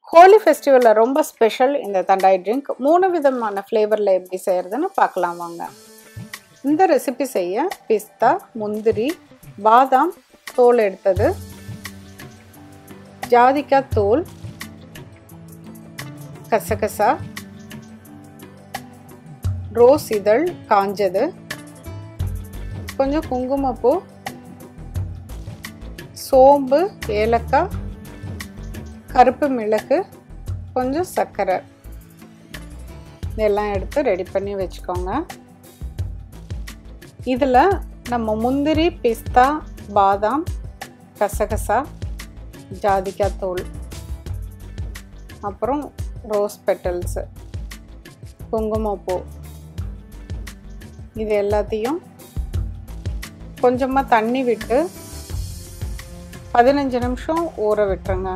ஹோலி ஃபெஸ்டிவலில் ரொம்ப ஸ்பெஷல் இந்த தண்டாய் ட்ரிங்க் மூணு விதமான ஃப்ளேவரில் எப்படி செய்கிறதுன்னு பார்க்கலாம் வாங்க இந்த ரெசிபி செய்ய பிஸ்தா முந்திரி பாதாம் தோல் எடுத்தது ஜாதிக்காய் தோல் கசகசா ரோஸ் இதழ் காஞ்சது கொஞ்சம் குங்குமப்பூ சோம்பு ஏலக்காய் கருப்பு மிளகு கொஞ்சம் சர்க்கரை இதெல்லாம் எடுத்து ரெடி பண்ணி வச்சுக்கோங்க இதில் நம்ம முந்திரி பிஸ்தா பாதாம் கசகசா ஜாதிக்காய் தோல் அப்புறம் ரோஸ் பெட்டல்ஸு குங்குமப்பூ இது எல்லாத்தையும் கொஞ்சமாக தண்ணி விட்டு பதினஞ்சு நிமிஷம் ஊற விட்டுருங்க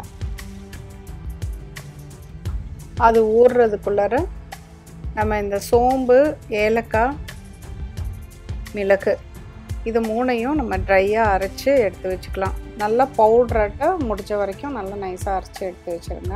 அது ஊறுறதுக்குள்ளார நம்ம இந்த சோம்பு ஏலக்காய் மிளகு இது மூணையும் நம்ம ட்ரையாக அரைச்சி எடுத்து வச்சுக்கலாம் நல்லா பவுட்ராட்ட முடிஞ்ச வரைக்கும் நல்லா நைஸாக அரைச்சி எடுத்து வச்சுருங்க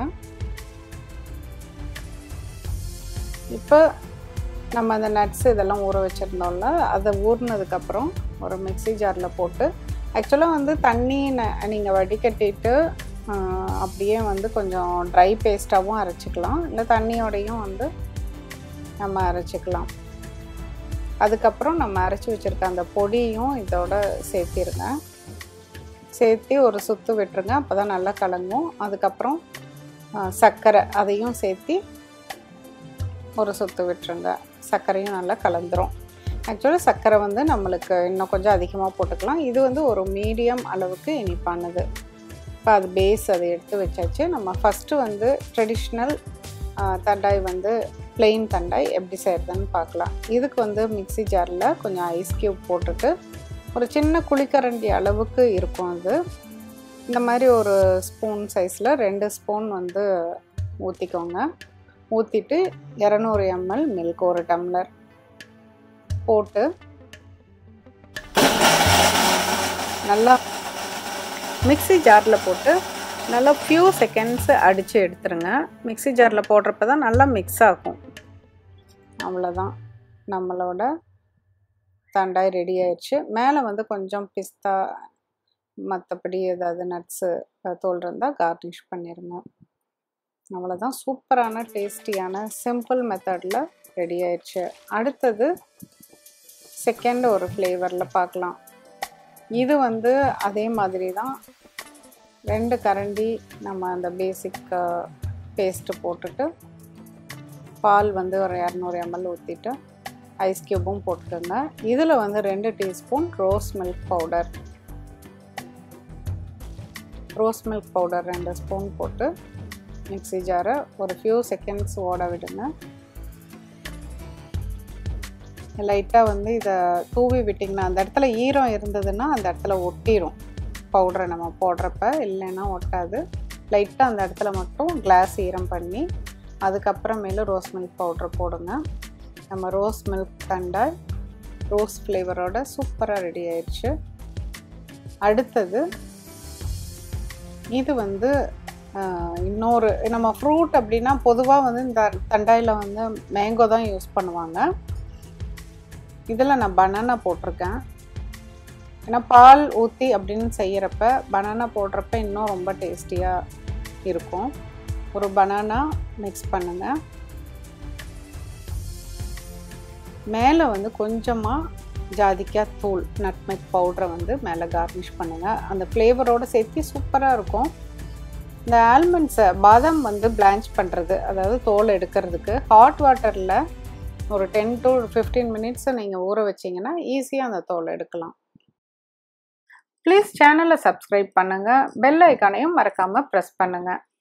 இப்போ நம்ம அந்த நட்ஸ் இதெல்லாம் ஊற வச்சுருந்தோம்ல அதை ஊறினதுக்கப்புறம் ஒரு மிக்சி ஜாரில் போட்டு ஆக்சுவலாக வந்து தண்ணி நீங்கள் வடிகட்டிட்டு அப்படியே வந்து கொஞ்சம் ட்ரை பேஸ்ட்டாகவும் அரைச்சிக்கலாம் இல்லை தண்ணியோடையும் வந்து நம்ம அரைச்சிக்கலாம் அதுக்கப்புறம் நம்ம அரைச்சி வச்சுருக்க அந்த பொடியும் இதோட சேர்த்திருங்க சேர்த்து ஒரு சுற்று விட்டுருங்க அப்போ தான் நல்லா கலங்கும் அதுக்கப்புறம் சர்க்கரை அதையும் சேர்த்தி ஒரு சுற்று விட்டுருங்க சர்க்கரையும் நல்லா கலந்துரும் ஆக்சுவலாக சர்க்கரை வந்து நம்மளுக்கு இன்னும் கொஞ்சம் அதிகமாக போட்டுக்கலாம் இது வந்து ஒரு மீடியம் அளவுக்கு இனிப்பானது இப்போ அது பேஸ் அதை எடுத்து வச்சாச்சு நம்ம ஃபஸ்ட்டு வந்து ட்ரெடிஷ்னல் தண்டாய் வந்து பிளெயின் தண்டாய் எப்படி செய்கிறதுன்னு பார்க்கலாம் இதுக்கு வந்து மிக்சி ஜாரில் கொஞ்சம் ஐஸ் க்யூப் போட்டுட்டு ஒரு சின்ன குழிக்கரண்டி அளவுக்கு இருக்கும் அது இந்த மாதிரி ஒரு ஸ்பூன் சைஸில் ரெண்டு ஸ்பூன் வந்து ஊற்றிக்கோங்க ஊற்றிட்டு இரநூறு எம்எல் மில்க் ஒரு டம்ளர் போட்டு நல்லா மிக்சி ஜாரில் போட்டு நல்லா ஃபியூ செகண்ட்ஸ் அடித்து எடுத்துருங்க மிக்சி ஜாரில் போடுறப்ப தான் நல்லா மிக்ஸ் ஆகும் அவ்வளோதான் நம்மளோட தண்டாய் ரெடி ஆயிடுச்சு மேலே வந்து கொஞ்சம் பிஸ்தா மற்றபடி ஏதாவது நட்ஸு தோல் இருந்தால் கார்னிஷ் பண்ணிடுங்க அவ்வளோதான் சூப்பரான டேஸ்டியான சிம்பிள் மெத்தடில் ரெடி ஆயிடுச்சு அடுத்தது செகண்ட் ஒரு ஃப்ளேவரில் பார்க்கலாம் இது வந்து அதே மாதிரி தான் ரெண்டு கரண்டி நம்ம அந்த பேசிக் பேஸ்ட்டு போட்டுட்டு பால் வந்து ஒரு இரநூறு எம்எல் ஊற்றிட்டு ஐஸ் க்யூப்பும் போட்டுக்கோங்க இதில் வந்து ரெண்டு teaspoon rose milk powder rose milk powder ரெண்டு ஸ்பூன் போட்டு மிக்சி ஜாரை ஒரு ஃபியூ செகண்ட்ஸ் ஓட விடுங்க லைட்டாக வந்து இதை தூவி விட்டிங்கன்னா அந்த இடத்துல ஈரம் இருந்ததுன்னா அந்த இடத்துல ஒட்டிடும் பவுடரை நம்ம போடுறப்ப இல்லைன்னா ஒட்டாது லைட்டாக அந்த இடத்துல மட்டும் கிளாஸ் ஈரம் பண்ணி அதுக்கப்புறமேல ரோஸ் மில்க் பவுட்ரு போடுங்க நம்ம ரோஸ் மில்க் தண்டை ரோஸ் ஃப்ளேவரோட சூப்பராக ரெடி ஆயிடுச்சு அடுத்தது இது வந்து இன்னொரு நம்ம ஃப்ரூட் அப்படின்னா பொதுவாக வந்து இந்த தண்டாயில் வந்து மேங்கோ தான் யூஸ் பண்ணுவாங்க இதில் நான் பனானா போட்டிருக்கேன் ஏன்னா பால் ஊற்றி அப்படின்னு செய்கிறப்ப பனானா போடுறப்ப இன்னும் ரொம்ப டேஸ்டியாக இருக்கும் ஒரு பனானா மிக்ஸ் பண்ணுங்கள் மேலே வந்து கொஞ்சமாக ஜாதிக்காய் தூள் நட்மெக் பவுடரை வந்து மேலே கார்னிஷ் பண்ணுங்கள் அந்த ஃப்ளேவரோடு சேர்த்து சூப்பராக இருக்கும் இந்த ஆல்மண்ட்ஸை பாதாம் வந்து பிளான்ச் பண்ணுறது அதாவது தோல் எடுக்கிறதுக்கு ஹாட் வாட்டரில் ஒரு டென் டு ஃபிஃப்டீன் மினிட்ஸ் நீங்கள் ஊற வச்சிங்கன்னா ஈஸியாக அந்த தோல் எடுக்கலாம் ப்ளீஸ் சேனலை சப்ஸ்கிரைப் பண்ணுங்கள் பெல் ஐக்கானையும் மறக்காமல் ப்ரெஸ் பண்ணுங்கள்